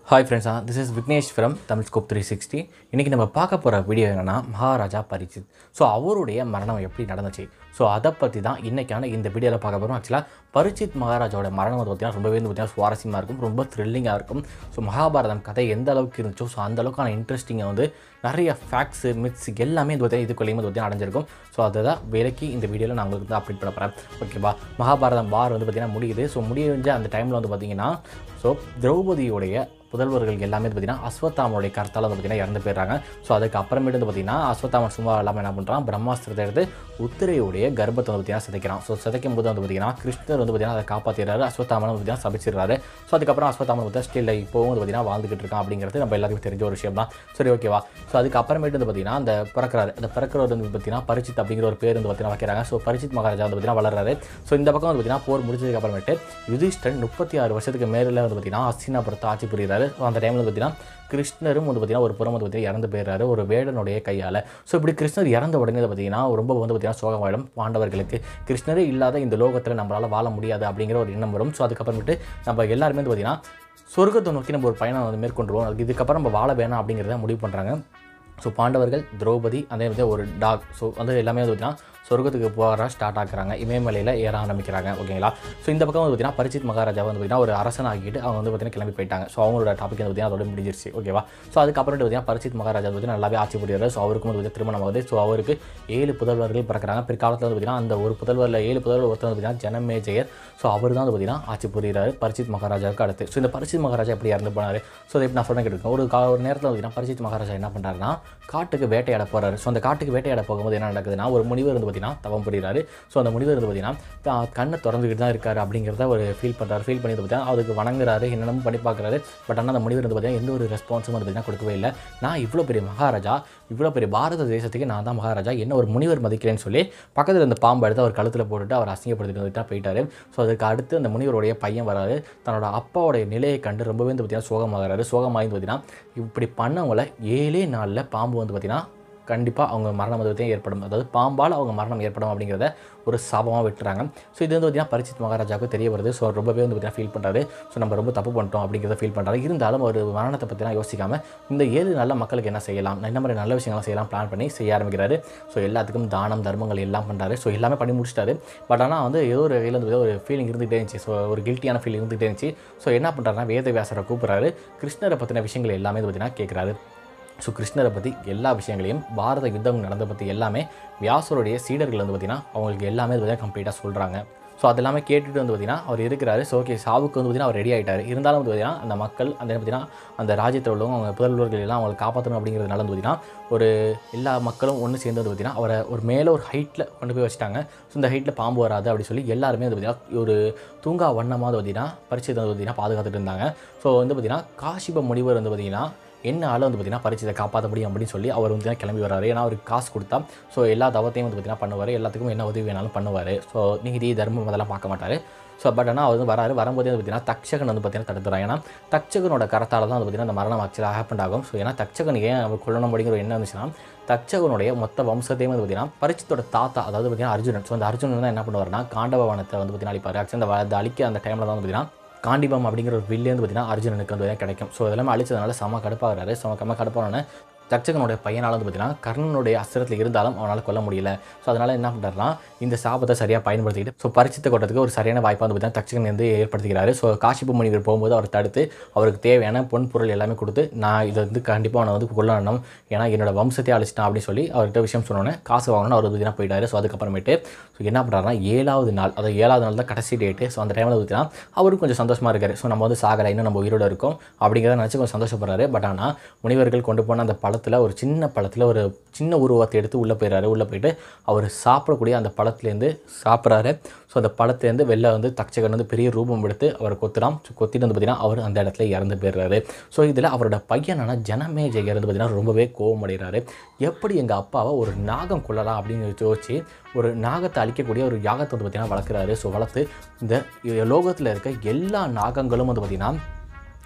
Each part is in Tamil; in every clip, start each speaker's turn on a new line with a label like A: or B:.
A: ஹாய் ஃப்ரெண்ட்ஸா this is Vignesh from Tamil Scope three sixty இன்றைக்கி நம்ம பார்க்க போகிற வீடியோ என்னென்னா மகாராஜா பரிச்சித் ஸோ அவருடைய மரணம் எப்படி நடந்துச்சு ஸோ அதை பற்றி தான் இன்றைக்கான இந்த வீடியோவில் பார்க்க போகிறோம் ஆக்சுவலாக பரிச்சித் மகாராஜாவோட மரணம் வந்து பார்த்திங்கன்னா ரொம்பவே வந்து பார்த்திங்கன்னா சுவாரஸ்யமாக இருக்கும் ரொம்ப த்ரில்லிங்காக இருக்கும் ஸோ மகாபாரதம் கதை எந்த அளவுக்கு இருந்துச்சோ ஸோ அந்த அளவுக்கான இன்ட்ரெஸ்டிங்கை வந்து நிறைய ஃபேக்ட்ஸு மித்ஸ் எல்லாமே இது பார்த்தீங்கன்னா இதுக்குள்ளேயும் வந்து பார்த்திங்கன்னா அடைஞ்சிருக்கும் ஸோ அதை தான் விலைக்கு இந்த வீடியோவில் நான் உங்களுக்கு வந்து அப்டேட் பண்ண போகிறேன் ஓகேவா மகாபாரதம் வார் வந்து பார்த்திங்கன்னா முடியுது ஸோ முடிஞ்ச அந்த டைமில் வந்து பார்த்திங்கன்னா ஸோ திரௌபதியுடைய புதல்வர்கள் எல்லாமே வந்து பார்த்திங்கன்னா அஸ்வத்தாமனுடைய கருத்தால் வந்து பார்த்திங்கன்னா இறந்து போயிடுறாங்க ஸோ அதுக்கு அப்புறமேட்டு வந்து பார்த்திங்கன்னா அஸ்வத்தாமன் சும்மா இல்லாமல் என்ன பண்ணுறான் பிரம்மாஸ்திரத்தை எடுத்து உத்திரையுடைய கர்ப்பத்தை வந்து பார்த்திங்கன்னா சிதைக்கிறான் ஸோ சிதைக்கும் போது வந்து பார்த்திங்கன்னா கிருஷ்ணர் வந்து பார்த்திங்கன்னா அதை காப்பாற்றிடுறாரு அஸ்வத்தாமன் வந்து பார்த்திங்கன்னா சபிச்சிடுறாரு ஸோ அதுக்கப்புறம் அஸ்வத்தாமன் வந்து ஸ்டில் இப்போவும் வந்து பார்த்திங்கன்னா வாழ்ந்துகிட்டு இருக்கான் அப்படிங்கிறது நம்ம எல்லாருக்கும் தெரிஞ்ச ஒரு விஷயம் தான் சரி ஓகேவா ஸோ அதுக்கு அப்புறமேட்டு வந்து பார்த்திங்கன்னா அந்த பிறக்கிறாரு அந்த பிறக்கிறவர் வந்து பார்த்திங்கன்னா பரிச்சித் அப்படிங்கிற ஒரு பேர் வந்து பார்த்திங்கன்னா வைக்கிறாங்க ஸோ பரிச்சித் மகாராஜா வந்து பார்த்திங்கன்னா வளர்றாரு ஸோ இந்த பக்கம் வந்து பார்த்திங்கன்னா போர் முடிஞ்சதுக்கு அப்புறமேட்டு யுதிஷ்டன் முப்பத்தி ஆறு வருஷத்துக்கு மேலே வந்து பார்த்திங்கன்னா அஸ்தினாபுரத்தை ஆட்சி புரிகிறாரு ஸோ அந்த டைமில் வந்து பார்த்திங்கன்னா கிருஷ்ணரும் வந்து பார்த்திங்கன்னா ஒரு புறம் வந்து பார்த்திங்கன்னா இறந்து போயிடுறாரு ஒரு வேடனுடைய கையால் ஸோ இப்படி கிருஷ்ணர் இறந்த உடனே வந்து பார்த்திங்கன்னா ரொம்ப வந்து பார்த்திங்கன்னா சோகமாயிடும் பாண்டவர்களுக்கு கிருஷ்ணரே இல்லாத இந்த லோகத்தில் நம்மளால் வாழ முடியாது அப்படிங்கிற ஒரு எண்ணம் வரும் ஸோ அதுக்கப்புறமேட்டு நம்ம எல்லாருமே வந்து பார்த்திங்கன்னா சொர்க்கத்தை நோக்கி நம்ம ஒரு பயணம் வந்து மேற்கொண்டுருவோம் அதுக்கு இதுக்கப்புறம் நம்ம வாழ வேணாம் அப்படிங்கிறத முடிவு பண்ணுறாங்க ஸோ பாண்டவர்கள் திரௌபதி அதே மாதிரி ஒரு டாக் ஸோ வந்து எல்லாமே வந்து பார்த்திங்கன்னா சொர்க்கத்துக்கு போகிற ஸ்டார்ட் ஆக்குறாங்க இமயமலையில் ஏற ஆரம்பிக்கிறாங்க ஓகேங்களா ஸோ இந்த பக்கம் வந்து பார்த்திங்கன்னா பரிச்சித் மகாராஜா வந்து பார்த்திங்கன்னா ஒரு அரசன் ஆகிட்டு அவங்க வந்து பார்த்திங்கன்னா கிளம்பி போயிட்டாங்க ஸோ அவங்களோட டாபிக் வந்து பார்த்திங்கன்னா அதோட முடிஞ்சிருச்சு ஓகேவா ஸோ அதுக்கப்புறம் பார்த்திங்கன்னா பரிச்சித் மகாராஜா வந்து பார்த்திங்கன்னா நல்லாவே ஆட்சி புரியாரு ஸோ அவருக்கும் வந்து பார்த்திங்கன்னா திருமணம் ஆகுது ஸோ அவருக்கு ஏழு புதல்வர்கள் பிறக்கிறாங்க பிற்காலத்தில் வந்து பார்த்திங்கன்னா அந்த ஒரு புதல்வரில் ஏழு புதல்வர் ஒருத்தர் வந்து பார்த்திங்கன்னா ஜனமேஜயர் ஸோ அவர் தான் வந்து பார்த்திங்கன்னா ஆட்சி புரிகிறாரு பரிச்சித் மகாராஜாவுக்கு அடுத்து ஸோ இந்த பரிச்சித் மகாராஜா எப்படி இறந்து போனார் ஸோ இதை இப்போ நான் சொன்ன கேட்டுருக்கேன் ஒரு கா ஒரு நேரத்தில் வந்து பார்த்திங்கன்னா பரிச்சித் மகாராஜா என்ன பண்ணுறாருன்னா காட்டுக்கு வேட்டையாட போகிறாரு ஸோ அந்த காட்டுக்கு வேட்டையாட போகும்போது என்ன நடக்குதுன்னா ஒரு முனிவர் வந்து பார்த்திங்கன்னா தவம் புரிகிறாரு ஸோ அந்த முனிவர் வந்து பார்த்திங்கன்னா தான் கண்ணை திறந்துக்கிட்டு தான் இருக்காரு அப்படிங்கிறத ஒரு ஃபீல் பண்ணுறாரு ஃபீல் பண்ணி பார்த்தீங்கன்னா அதுக்கு வணங்குறாரு என்னென்னமோ பண்ணி பார்க்குறாரு பட் ஆனால் அந்த முனிவர் வந்து பார்த்திங்கன்னா எந்த ஒரு ரெஸ்பான்ஸும் வந்து பார்த்திங்கன்னா கொடுக்கவே இல்லை நான் இவ்வளோ பெரிய மகாராஜா இவ்வளோ பெரிய பாரத தேசத்துக்கு நான் தான் மகாராஜா என்ன ஒரு முனிவர் மதிக்கிறேன்னு சொல்லி பக்கத்தில் இருந்த பாம்பை எடுத்து அவர் கழுத்தில் போட்டுட்டு அவர் அசிங்கப்படுத்திட்டு வந்துட்டு தான் போயிட்டாரு ஸோ அதுக்கு அடுத்து அந்த முனிவருடைய பையன் வராரு தன்னோட அப்பாவுடைய நிலையை கண்டு ரொம்பவே வந்து பார்த்திங்கன்னா சோகமாகறாரு சோகமாகி பார்த்திங்கன்னா இப்படி பண்ணவங்கள ஏழே நாளில் பாம்பு வந்து பார்த்திங்கன்னா கண்டிப்பாக அவங்க மரணம் வந்து பார்த்திங்கன்னா ஏற்படும் அதாவது பாம்பால் அவங்க மரணம் ஏற்படும் அப்படிங்கிறத ஒரு சாபமாக விட்டுறாங்க ஸோ இது வந்து பார்த்திங்கன்னா பரிச்சித் மகாராஜாவுக்கு தெரிய வருது ஸோ ரொம்பவே வந்து பார்த்திங்கன்னா ஃபீல் பண்ணுறாரு ஸோ நம்ம ரொம்ப தப்பு பண்ணிட்டோம் அப்படிங்கிறத ஃபீல் பண்ணுறாரு இருந்தாலும் ஒரு மரணத்தை பற்றிலாம் யோசிக்காமல் இந்த ஏழு நல்ல மக்களுக்கு என்ன செய்யலாம் என்ன மாதிரி நல்ல விஷயங்கள்லாம் செய்யலாம் பிளான் பண்ணி செய்ய ஆரம்பிக்கிறாரு ஸோ எல்லாத்துக்கும் தானம் தர்மங்கள் எல்லாம் பண்ணுறாரு ஸோ எல்லாமே பண்ணி முடிச்சிட்டாரு பட் ஆனால் வந்து ஏதோ ஒரு கையில் வந்து ஒரு ஃபீலிங் இருந்துகிட்டே இருந்துச்சு ஸோ ஒரு கில்ட்டியான ஃபீல் இருந்துகிட்டே இருந்துச்சு ஸோ என்ன பண்ணுறாருன்னா வேதவியாசரை கூப்பிட்றாரு கிருஷ்ணரை பற்றின விஷயங்கள் எல்லாமே வந்து பார்த்திங்கன்னா கேட்குறாரு ஸோ கிருஷ்ணரை பற்றி எல்லா விஷயங்களையும் பாரத யுத்தம் நடந்த பற்றி எல்லாமே வியாசருடைய சீடர்கள் வந்து பார்த்திங்கன்னா அவங்களுக்கு எல்லாமே வந்து பார்த்திங்கன்னா கம்ப்ளீட்டாக சொல்கிறாங்க ஸோ அது எல்லாமே கேட்டுட்டு வந்து பார்த்திங்கன்னா அவர் இருக்கிறாரு ஸோ ஓகே சாவுக்கு வந்து பார்த்திங்கன்னா அவர் ரெடி ஆகிட்டார் இருந்தாலும் வந்து பார்த்திங்கன்னா அந்த மக்கள் அந்த பார்த்திங்கன்னா அந்த ராஜ்யத்தில் உள்ளவங்க அவங்க புதல்வர்கள் எல்லாம் அவங்களை காப்பாற்றணும் அப்படிங்கிறதுனால வந்து பார்த்திங்கன்னா ஒரு எல்லா மக்களும் ஒன்று சேர்ந்து வந்து பார்த்திங்கன்னா அவரை ஒரு மேலே ஒரு ஹைட்டில் கொண்டு போய் வச்சுட்டாங்க ஸோ இந்த ஹைட்டில் பாம்பு வராது அப்படி சொல்லி எல்லாருமே வந்து பார்த்திங்கன்னா ஒரு தூங்கா வண்ணமாக வந்து பார்த்திங்கன்னா பரிச்சயத்தை வந்து பார்த்திங்கன்னா பாதுகாத்துட்டு இருந்தாங்க ஸோ வந்து பார்த்திங்கன்னா காசிப முனிவர் வந்து பார்த்திங்கன்னா என்னால் வந்து பார்த்திங்கன்னா பரிச்சயத்தை காப்பாற்ற முடியும் அப்படின்னு சொல்லி அவர் வந்து கிளம்பி வராரு ஏன்னா அவருக்கு காசு கொடுத்தா ஸோ எல்லா தவத்தையும் வந்து பார்த்திங்கன்னா பண்ணுவார் எல்லாத்துக்கும் என்ன உதவி வேணாலும் பண்ணுவார் ஸோ நீதி தர்மம் அதெல்லாம் பார்க்க மாட்டார் ஸோ பட் ஆனால் அவர் வந்து வராரு வரும்போதே வந்து பார்த்திங்கன்னா தக்ஷகன் வந்து பார்த்திங்கன்னா தடுத்துறான் ஏன்னா தக்ஷகனோட கரத்தால் தான் வந்து பார்த்திங்கன்னா அந்த மரணம் ஆக்சுவலாக ஹேப்பன் ஆகும் ஸோ ஏன்னா தக்ஷகன் ஏன் அவர் கொல்லணும் அப்படிங்கிற ஒரு என்ன இருந்துச்சுன்னா தக்ஷகனுடைய மொத்த வம்சத்தையும் வந்து பார்த்திங்கன்னா பரிச்சத்தோட தாத்தா அதாவது பார்த்திங்கன்னா அர்ஜுனன் ஸோ அந்த அர்ஜுனன் தான் என்ன பண்ணுவார்னா காண்டபவனத்தை வந்து பார்த்திங்கன்னா அழிப்பார் ஆக்சுவலி அந்த அந்த அழிக்க அந்த டைமில் தான் வந்து பார்த்திங்கன்னா காண்டிபம் அப்படிங்கிற ஒரு வில்லேருந்து பார்த்திங்கன்னா அர்ஜுனனுக்கு வந்து கிடைக்கும் ஸோ இதெல்லாம் அழிச்சதுனால செம கடுப்பாகிறாரு செம கம்ம கடுப்பானோடனே தட்சகனுடைய பையனால் வந்து பார்த்திங்கன்னா கர்ணனுடைய அஸ்திரத்தில் இருந்தாலும் அவனால் கொல்ல முடியல ஸோ அதனால் என்ன பண்ணுறாருனா இந்த சாபத்தை சரியாக பயன்படுத்திக்கிட்டு ஸோ பரிச்சித்த கொட்டத்துக்கு ஒரு சரியான வாய்ப்பாக வந்து பார்த்திங்கன்னா தட்சகன் வந்து ஏற்படுத்திக்கிறாரு ஸோ காசிப்பு முனிவர் போகும்போது அவர் தடுத்து அவருக்கு தேவையான பொன் பொருள் எல்லாமே கொடுத்து நான் இதை வந்து கண்டிப்பாக அவனை வந்து கொல்லணும் ஏன்னா என்னோட வம்சத்தை அழிச்சிட்டான் அப்படின்னு சொல்லி அவர்கிட்ட விஷயம் சொன்னோன்னே காசு வாங்கணும் அவர் வந்து போயிட்டாரு ஸோ அதுக்கப்புறமேட்டு ஸோ என்ன பண்ணுறாருனா ஏழாவது நாள் அதாவது ஏழாவது நாள் தான் கடைசி டேட்டு ஸோ அந்த டைமில் பார்த்தீங்கன்னா அவரும் கொஞ்சம் சந்தோஷமாக இருக்காரு ஸோ நம்ம வந்து சாகலை இன்னும் நம்ம உயிரோடு இருக்கோம் அப்படிங்கிறத நினச்சி கொஞ்சம் சந்தோஷப்படுறாரு பட் ஆனால் முனிவர்கள் கொண்டு போன அந்த பழத்தில் ஒரு சின்ன பழத்தில் ஒரு சின்ன உருவத்தை எடுத்து உள்ளே போயிடுறாரு உள்ளே போயிட்டு அவர் சாப்பிடக்கூடிய அந்த பழத்துலேருந்து சாப்பிட்றாரு ஸோ அந்த பழத்துலேருந்து வெளில வந்து தக்ஷகன் வந்து பெரிய ரூபம் எடுத்து அவர் கொத்துறான் ஸோ கொத்திட்டு வந்து பார்த்திங்கன்னா அவர் அந்த இடத்துல இறந்து போயிடுறாரு ஸோ இதில் அவரோட பையனான ஜனமேஜயர் வந்து பார்த்திங்கன்னா ரொம்பவே கோவம் அடைகிறாரு எப்படி எங்கள் அப்பாவை ஒரு நாகம் கொள்ளலாம் அப்படின்னு யோசிச்சு ஒரு நாகத்தை அழிக்கக்கூடிய ஒரு யாகத்தை வந்து பார்த்திங்கன்னா வளர்க்குறாரு ஸோ வளர்த்து இந்த லோகத்தில் இருக்க எல்லா நாகங்களும் வந்து பார்த்திங்கன்னா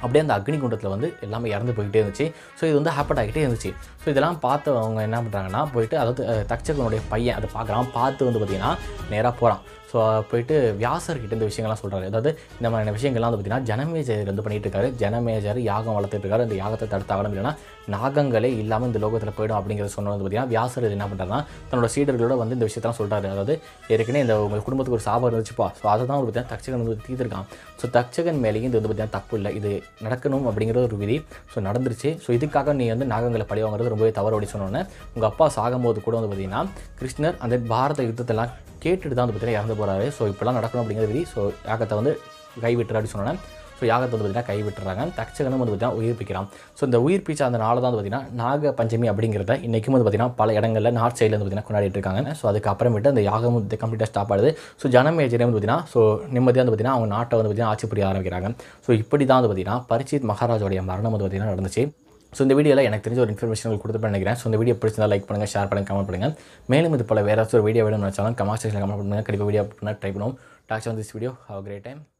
A: அப்படியே அந்த அக்னி குண்டத்தில் வந்து எல்லாமே இறந்து போயிட்டே இருந்துச்சு ஸோ இது வந்து ஹேப்பட் ஆகிட்டே இருந்துச்சு ஸோ இதெல்லாம் பார்த்து அவங்க என்ன பண்ணுறாங்கன்னா போயிட்டு அதாவது அஹ், தக்ஷகனுடைய பையன் அதை பார்க்குறான் பார்த்து வந்து பார்த்திங்கன்னா நேராக போகிறான் ஸோ போயிட்டு வியாசர்கிட்ட இந்த விஷயங்கள்லாம் சொல்கிறாரு அதாவது இந்த மாதிரியான விஷயங்கள்லாம் வந்து பார்த்திங்கன்னா ஜனமேஜர் வந்து பண்ணிட்டு இருக்காரு ஜனமேஜர் யாகம் வளர்த்துட்டு இருக்காரு இந்த யாகத்தை தடுத்தாகணும் இல்லைன்னா நாகங்களே இல்லாமல் இந்த லோகத்தில் போயிடும் அப்படிங்கிறத சொன்னது வந்து பார்த்திங்கன்னா வியாசர் இது என்ன பண்ணுறாருன்னா தன்னோட சீடர்களோட வந்து இந்த விஷயத்தெல்லாம் சொல்கிறாரு அதாவது ஏற்கனவே இந்த உங்கள் குடும்பத்துக்கு ஒரு சாபம் இருந்துச்சுப்பா ஸோ அதை தான் வந்து பார்த்தீங்கன்னா தக்ஷகன் வந்து தீர்த்திருக்கான் ஸோ தக்ஷகன் மேலேயும் இது வந்து பார்த்தீங்கன்னா தப்பு இல்லை இது நடக்கணும் அப்படிங்கிறது ஒரு விதி ஸோ நடந்துருச்சு ஸோ இதுக்காக நீ வந்து நாகங்களை பழி வாங்குறது ரொம்பவே தவறு அப்படி சொன்னோன்னே உங்கள் அப்பா சாகும்போது கூட வந்து பார்த்தீங்கன்னா கிருஷ்ணர் அந்த பாரத யுத்தத்தெல்லாம் கேட்டுட்டு தான் வந்து பார்த்தீங்கன்னா இறந்து போகிறாரு ஸோ இப்படிலாம் நடக்கணும் அப்படிங்கிறது விதி ஸோ யாகத்தை வந்து கைவிட்டுற அப்படின்னு சொன்னோன்னே ஸோ யாகத்தை வந்து பார்த்தீங்கன்னா கைவிட்டுறாங்க தக்ஷகனும் வந்து பார்த்தீங்கன்னா உயிர்ப்பிக்கிறான் ஸோ இந்த உயிர்ப்பிச்ச அந்த நாள் தான் வந்து பார்த்தீங்கன்னா நாக பஞ்சமி அப்படிங்கிறத இன்றைக்கும் வந்து பார்த்தீங்கன்னா பல இடங்களில் நார்த் சைடில் வந்து பார்த்தீங்கன்னா கொண்டாடிட்டு இருக்காங்க ஸோ அதுக்கு அப்புறமேட்டு அந்த யாகம் வந்து கம்ப்ளீட்டாக ஸ்டாப் ஆகுது ஸோ ஜனமேஜரே வந்து பார்த்தீங்கன்னா ஸோ நிம்மதியாக வந்து பார்த்தீங்கன்னா அவங்க நாட்டை வந்து பார்த்தீங்கன்னா ஆட்சி புரிய ஆரம்பிக்கிறாங்க ஸோ இப்படி தான் வந்து பார்த்தீங்கன்னா பரிச்சித் மகாராஜோடைய மரணம் வந்து பார்த்தீங்கன்னா நடந்துச்சு ஸோ இந்த வீடியோவில் எனக்கு தெரிஞ்ச ஒரு இன்ஃபர்மேஷன் உங்களுக்கு கொடுத்துருப்பேன் நினைக்கிறேன் ஸோ இந்த வீடியோ பிடிச்சிருந்தா லைக் பண்ணுங்கள் ஷேர் பண்ணுங்கள் கமெண்ட் பண்ணுங்கள் மேலும் இது போல வேறு ஏதாச்சும் ஒரு வீடியோ வேணும்னு நினச்சாலும் கமெண்ட் செக்ஷனில் கமெண்ட் பண்ணுங்கள் கண்டிப்பாக வீடியோ பண்ணால் ட்ரை பண்ணுவோம் talks on this video how great time